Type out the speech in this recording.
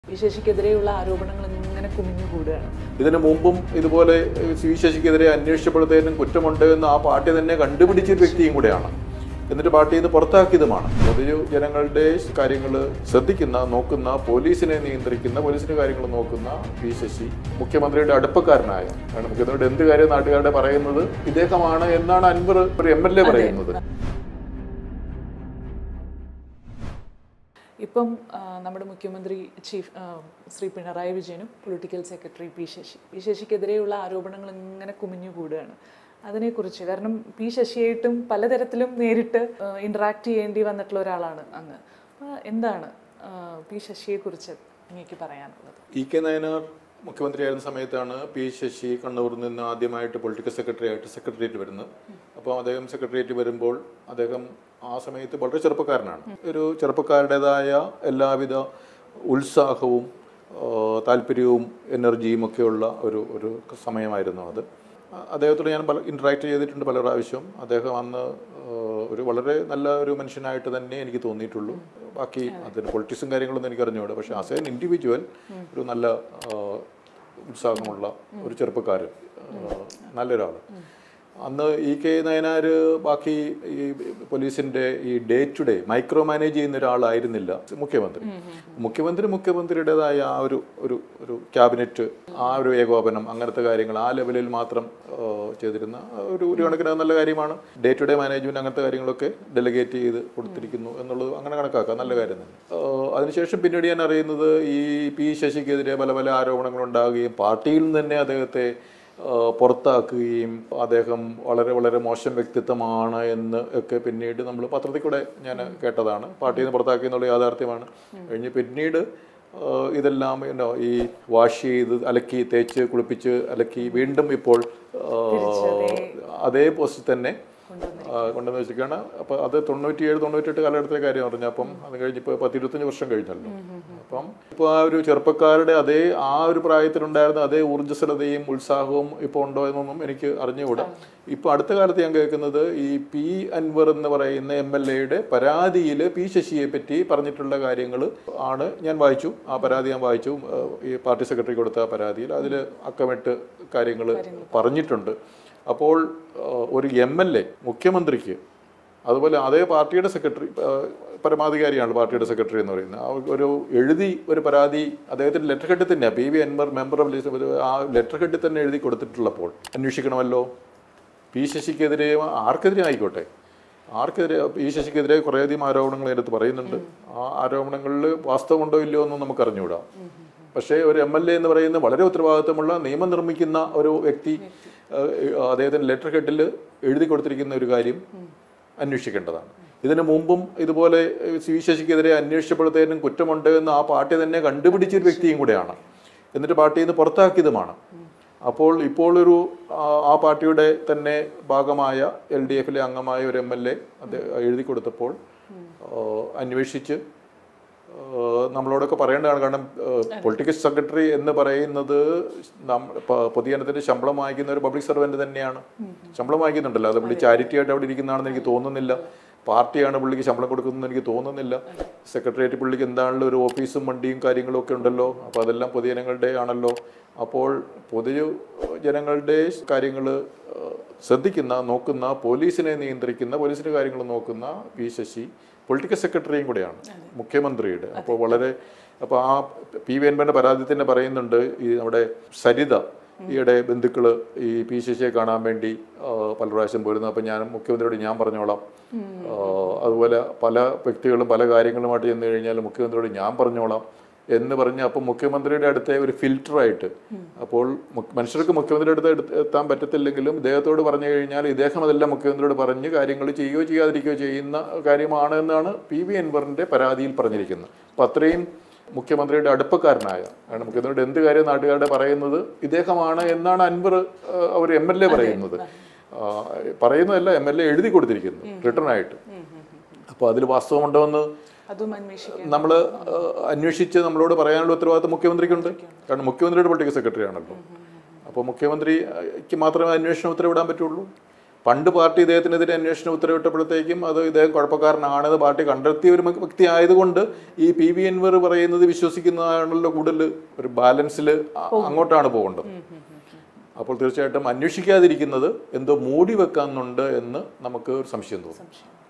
P ശശിക്കെതിരെയുള്ള ആരോപണങ്ങൾ ഇങ്ങനെ കുമിഞ്ഞു കൂടുകയാണ് ഇതിനു മുമ്പും ഇതുപോലെ സി വി ശശിക്കെതിരെ അന്വേഷിച്ചപ്പോഴത്തേനും കുറ്റമുണ്ട് എന്ന് ആ പാർട്ടി തന്നെ കണ്ടുപിടിച്ച ഒരു വ്യക്തിയും കൂടെയാണ് എന്നിട്ട് പാർട്ടി ഇത് പുറത്താക്കിയതുമാണ് പൊതു ജനങ്ങളുടെ കാര്യങ്ങൾ ശ്രദ്ധിക്കുന്ന നോക്കുന്ന പോലീസിനെ നിയന്ത്രിക്കുന്ന പോലീസിന്റെ കാര്യങ്ങൾ നോക്കുന്ന പി ശശി മുഖ്യമന്ത്രിയുടെ അടുപ്പക്കാരനായ കാരണം മുഖ്യമന്ത്രിയുടെ എന്ത് കാര്യം നാട്ടുകാരുടെ പറയുന്നത് ഇദ്ദേഹമാണ് എന്നാണ് അൻവർ ഒരു എം എൽ എ പറയുന്നത് ഇപ്പം ആ, നമ്മുടെ മുഖ്യമന്ത്രി ചീഫ് ആ, ശ്രീ പിണറായി വിജയനും political secretary P Sasi P ശശിക്കെതിരെയുള്ള ആരോപണങ്ങൾ ഇങ്ങനെ കുമിഞ്ഞു കൂടുകയാണ് അതിനെക്കുറിച്ച് കാരണം പി ശശിയായിട്ടും പലതരത്തിലും നേരിട്ട് ഇൻട്രാക്ട് ചെയ്യേണ്ടി വന്നിട്ടുള്ള ഒരാളാണ് അങ്ങ് അപ്പോൾ എന്താണ് ആ, പി ശശിയെക്കുറിച്ച് എനിക്ക് പറയാനുള്ളത് ഇ കെ നയനാർ മുഖ്യമന്ത്രിയായിരുന്ന സമയത്താണ് പി ശശി കണ്ണൂരിൽ നിന്ന് ആദ്യമായിട്ട് പൊളിറ്റിക്കൽ സെക്രട്ടറി ആയിട്ട് സെക്രട്ടേറിയറ്റ് വരുന്നത് അപ്പോൾ അദ്ദേഹം സെക്രട്ടേറിയറ്റ് വരുമ്പോൾ അദ്ദേഹം ആ സമയത്ത് വളരെ ചെറുപ്പക്കാരനാണ് ഒരു ചെറുപ്പക്കാരുടേതായ എല്ലാവിധ ഉത്സാഹവും ആ, താല്പര്യവും എനർജിയും ഒക്കെയുള്ള ഒരു ഒരു സമയമായിരുന്നു അത് അ- അദ്ദേഹത്തോട് ഞാൻ പല ഇൻട്രാക്ട് ചെയ്തിട്ടുണ്ട് പല പ്രാവശ്യം അദ്ദേഹം അന്ന് ആ, ഒരു വളരെ നല്ല ഒരു മനുഷ്യനായിട്ട് തന്നെ എനിക്ക് തോന്നിയിട്ടുള്ളൂ ബാക്കി അതിന് പൊളിറ്റിക്സും കാര്യങ്ങളൊന്നും എനിക്ക് അറിഞ്ഞുകൂടാ പക്ഷേ ആസ് എൻ ഇൻഡിവിജ്വൽ ഒരു നല്ല ആ, ഉത്സാഹമുള്ള ഒരു ചെറുപ്പക്കാരൻ ആ, നല്ലൊരാൾ അന്ന് ഇ കെ നയനാര് ബാക്കി ഈ പോലീസിന്റെ ഈ day to day micromanage ചെയ്യുന്ന ഒരാളായിരുന്നില്ല മുഖ്യമന്ത്രി മുഖ്യമന്ത്രി മുഖ്യമന്ത്രിയുടേതായ ആ ഒരു ഒരു ഒരു ക്യാബിനറ്റ് ആ ഒരു ഏകോപനം അങ്ങനത്തെ കാര്യങ്ങൾ ആ ലെവലിൽ മാത്രം ആ, ചെയ്തിരുന്ന ഒരു ഒരു കണക്കിന് അത് നല്ല കാര്യമാണ് ഡേ ടു ഡേ മാനേജ്മെന്റ് അങ്ങനത്തെ കാര്യങ്ങളൊക്കെ ഡെലിഗേറ്റ് ചെയ്ത് കൊടുത്തിരിക്കുന്നു എന്നുള്ളത് അങ്ങനെ കണക്കാക്കാം നല്ല കാര്യം തന്നെ ആ, അതിനുശേഷം പിന്നീട് ഞാൻ അറിയുന്നത് ഈ പി ശശിക്കെതിരെ പല പല ആരോപണങ്ങൾ ഉണ്ടാകുകയും പാർട്ടിയിൽ നിന്ന് തന്നെ അദ്ദേഹത്തെ ആ, പുറത്താക്കുകയും അദ്ദേഹം വളരെ വളരെ മോശം വ്യക്തിത്വമാണ് എന്ന് ഒക്കെ പിന്നീട് നമ്മൾ പത്രത്തിൽ കൂടെ ഞാൻ കേട്ടതാണ് പാർട്ടിയിൽ നിന്ന് പുറത്താക്കി എന്നുള്ള യാഥാർത്ഥ്യമാണ് കഴിഞ്ഞ് പിന്നീട് ആ, ഇതെല്ലാം you know, ഈ വാഷ് ചെയ്ത് അലക്കി തേച്ച് കുളിപ്പിച്ച് അലക്കി വീണ്ടും ഇപ്പോൾ ആ, അതേ പോസ്റ്റിൽ തന്നെ ആ, കൊണ്ടുവന്ന് വെച്ചിരിക്കുകയാണ് അപ്പോൾ അത് തൊണ്ണൂറ്റിയേഴ് തൊണ്ണൂറ്റെട്ട് കാലഘട്ടത്തിലെ കാര്യം പറഞ്ഞു അപ്പം അത് കഴിഞ്ഞ് ഇപ്പോൾ പത്ത് ഇരുപത്തഞ്ച് വർഷം കഴിഞ്ഞല്ലോ അപ്പം ഇപ്പോൾ ആ ഒരു ചെറുപ്പക്കാരുടെ അതേ ആ ഒരു പ്രായത്തിലുണ്ടായിരുന്ന അതേ ഊർജ്ജസ്വലതയും ഉത്സാഹവും ഇപ്പോൾ ഉണ്ടോ എന്നൊന്നും എനിക്ക് അറിഞ്ഞുകൂടാ ഇപ്പോൾ അടുത്ത കാലത്ത് ഞാൻ കേൾക്കുന്നത് ഈ പി അൻവർ എന്ന് പറയുന്ന എം എൽ എയുടെ പരാതിയിൽ പി ശശിയെ പറ്റി പറഞ്ഞിട്ടുള്ള കാര്യങ്ങൾ ആണ് ഞാൻ വായിച്ചു ആ പരാതി ഞാൻ വായിച്ചു ഏഹ് ഈ പാർട്ടി സെക്രട്ടറി കൊടുത്ത ആ പരാതിയിൽ അതിൽ അക്കമിട്ട് കാര്യങ്ങൾ പറഞ്ഞിട്ടുണ്ട് അപ്പോൾ ഏഹ് ഒരു എം എൽ എ മുഖ്യമന്ത്രിക്ക് അതുപോലെ അതേ പാർട്ടിയുടെ സെക്രട്ടറി ഏഹ് പരമാധികാരിയാണ് പാർട്ടിയുടെ സെക്രട്ടറി എന്ന് പറയുന്നത് ആ ഒരു എഴുതി ഒരു പരാതി അദ്ദേഹത്തിന്റെ ലെറ്റർ ഹെഡിൽ തന്നെ P V Anvar member of ലീസ് ആ ലെറ്റർ ഹെഡിൽ തന്നെ എഴുതി കൊടുത്തിട്ടുള്ളപ്പോൾ അന്വേഷിക്കണമല്ലോ പി ശശിക്കെതിരെ ആർക്കെതിരെ ആയിക്കോട്ടെ ആർക്കെതിരെ പി ശശിക്കെതിരെ കുറേയധികം ആരോപണങ്ങൾ അതിനകത്ത് പറയുന്നുണ്ട് ആ ആരോപണങ്ങളിൽ വാസ്തവമുണ്ടോ ഇല്ലയോ എന്നും നമുക്ക് അറിഞ്ഞുകൂടാ പക്ഷേ ഒരു എം എൽ എ എന്ന് പറയുന്ന വളരെ ഉത്തരവാദിത്തമുള്ള നിയമം നിർമ്മിക്കുന്ന ഒരു വ്യക്തി ഏഹ്, അദ്ദേഹത്തിന് ലെറ്റർ ഹെഡിൽ എഴുതി കൊടുത്തിരിക്കുന്ന ഒരു കാര്യം അന്വേഷിക്കേണ്ടതാണ് ഇതിനു മുമ്പും ഇതുപോലെ ഏഹ്, സി വി ശശിക്കെതിരെ അന്വേഷിച്ചപ്പോഴത്തേനും കുറ്റമുണ്ട് എന്ന് ആ പാർട്ടി തന്നെ കണ്ടുപിടിച്ച ഒരു വ്യക്തിയും കൂടെയാണ് എന്നിട്ട് പാർട്ടിയിൽ നിന്ന് പുറത്താക്കിയതുമാണ് അപ്പോൾ ഇപ്പോൾ ഒരു ആ, ആ പാർട്ടിയുടെ തന്നെ ഭാഗമായ എൽ ഡി എഫിലെ അംഗമായ ഒരു എം എൽ എ അത് എഴുതി കൊടുത്തപ്പോൾ ആ, അന്വേഷിച്ച് ആ, നമ്മളോടൊക്കെ പറയേണ്ടതാണ് കാരണം പൊളിറ്റിക്കൽ സെക്രട്ടറി എന്ന് പറയുന്നത് നം- പ- പൊതുജനത്തിന്റെ ശമ്പളം വാങ്ങിക്കുന്ന ഒരു പബ്ലിക് സർവന്റ് തന്നെയാണ് ശമ്പളം വാങ്ങിക്കുന്നുണ്ടല്ലോ അത് പുള്ളി ചാരിറ്റി ആയിട്ട് അവിടെ ഇരിക്കുന്നതാണെന്ന് എനിക്ക് തോന്നുന്നില്ല പാർട്ടിയാണ് പുള്ളിക്ക് ശമ്പളം കൊടുക്കുന്നതെന്ന് എനിക്ക് തോന്നുന്നില്ല സെക്രട്ടേറിയറ്റ് പുള്ളിക്ക് എന്താണല്ലോ ഒരു ഓഫീസും വണ്ടിയും കാര്യങ്ങളും ഒക്കെ ഉണ്ടല്ലോ അപ്പോൾ അതെല്ലാം പൊതുജനങ്ങളുടെ ആണല്ലോ അപ്പോൾ പൊതു ജനങ്ങളുടെ കാര്യങ്ങൾ ശ്രദ്ധിക്കുന്ന നോക്കുന്ന പോലീസിനെ നിയന്ത്രിക്കുന്ന പോലീസിന്റെ കാര്യങ്ങൾ നോക്കുന്ന പി ശശി പൊളിറ്റിക്കൽ സെക്രട്ടറിയും കൂടെയാണ് മുഖ്യമന്ത്രിയുടെ അപ്പോൾ വളരെ അപ്പോൾ ആ പി വി എൻപന്റെ പരാതി തന്നെ പറയുന്നുണ്ട് ഈ നമ്മുടെ സരിത ഈയിടെ ബന്ധുക്കൾ ഈ പി ശശിയെ കാണാൻ വേണ്ടി ആ, പല പ്രാവശ്യം പോരുന്നു അപ്പം ഞാൻ മുഖ്യമന്ത്രിയോട് ഞാൻ പറഞ്ഞോളാം ആ, അതുപോലെ പല വ്യക്തികളും പല കാര്യങ്ങളുമായിട്ട് ചെന്ന് കഴിഞ്ഞാൽ മുഖ്യമന്ത്രിയോട് ഞാൻ പറഞ്ഞോളാം എന്ന് പറഞ്ഞ് അപ്പം മുഖ്യമന്ത്രിയുടെ അടുത്തെ ഒരു ഫിൽറ്ററായിട്ട് അപ്പോൾ മു- മനുഷ്യർക്ക് മുഖ്യമന്ത്രിയുടെ അടുത്ത് എടുത്ത് എത്താൻ പറ്റത്തില്ലെങ്കിലും ഇദ്ദേഹത്തോട് പറഞ്ഞു കഴിഞ്ഞാൽ ഇദ്ദേഹം അതെല്ലാം മുഖ്യമന്ത്രിയോട് പറഞ്ഞ് കാര്യങ്ങൾ ചെയ്യുകയോ ചെയ്യാതിരിക്കുകയോ ചെയ്യുന്ന കാര്യമാണ് എന്നാണ് പി വി അൻവറിന്റെ പരാതിയിൽ പറഞ്ഞിരിക്കുന്നത് അപ്പം അത്രയും മുഖ്യമന്ത്രിയുടെ അടുപ്പക്കാരനായ കാരണം മുഖ്യമന്ത്രിയുടെ എന്ത് കാര്യം നാട്ടുകാരുടെ പറയുന്നത് ഇദ്ദേഹമാണ് എന്നാണ് അൻവർ ആ, ഒരു എം എൽ എ പറയുന്നത് ആ, പറയുന്നതല്ല എം എൽ എ എഴുതി കൊടുത്തിരിക്കുന്നു റിട്ടേൺ ആയിട്ട് അപ്പോൾ അതിൽ വാസ്തവമുണ്ടോ എന്ന് അതും അന്വേഷിക്കാൻ നമ്മൾ അന്വേഷിച്ച് നമ്മളോട് പറയാനുള്ള ഉത്തരവാദിത്വം മുഖ്യമന്ത്രിക്കുണ്ട് കാരണം മുഖ്യമന്ത്രിയുടെ പൊളിറ്റിക്കൽ സെക്രട്ടറി ആണല്ലോ അപ്പോൾ മുഖ്യമന്ത്രിക്ക് മാത്രമേ അന്വേഷണം ഉത്തരവിടാൻ പറ്റുള്ളൂ പണ്ട് പാർട്ടി ഇദ്ദേഹത്തിനെതിരെ അന്വേഷണം ഉത്തരവിട്ടപ്പോഴത്തേക്കും അത് ഇദ്ദേഹം കുഴപ്പക്കാരനാണെന്ന് പാർട്ടി കണ്ടെത്തിയ ഒരു വ്യക്തി ആയതുകൊണ്ട് ഈ പി വി അൻവർ പറയുന്നത് വിശ്വസിക്കുന്നതാണല്ലോ കൂടുതൽ ഒരു ബാലൻസിൽ അങ്ങോട്ടാണ് പോകേണ്ടത് അപ്പോൾ തീർച്ചയായിട്ടും അന്വേഷിക്കാതിരിക്കുന്നത് എന്തോ മൂടി വെക്കാനുണ്ട് എന്ന് നമുക്ക് ഒരു സംശയം തോന്നും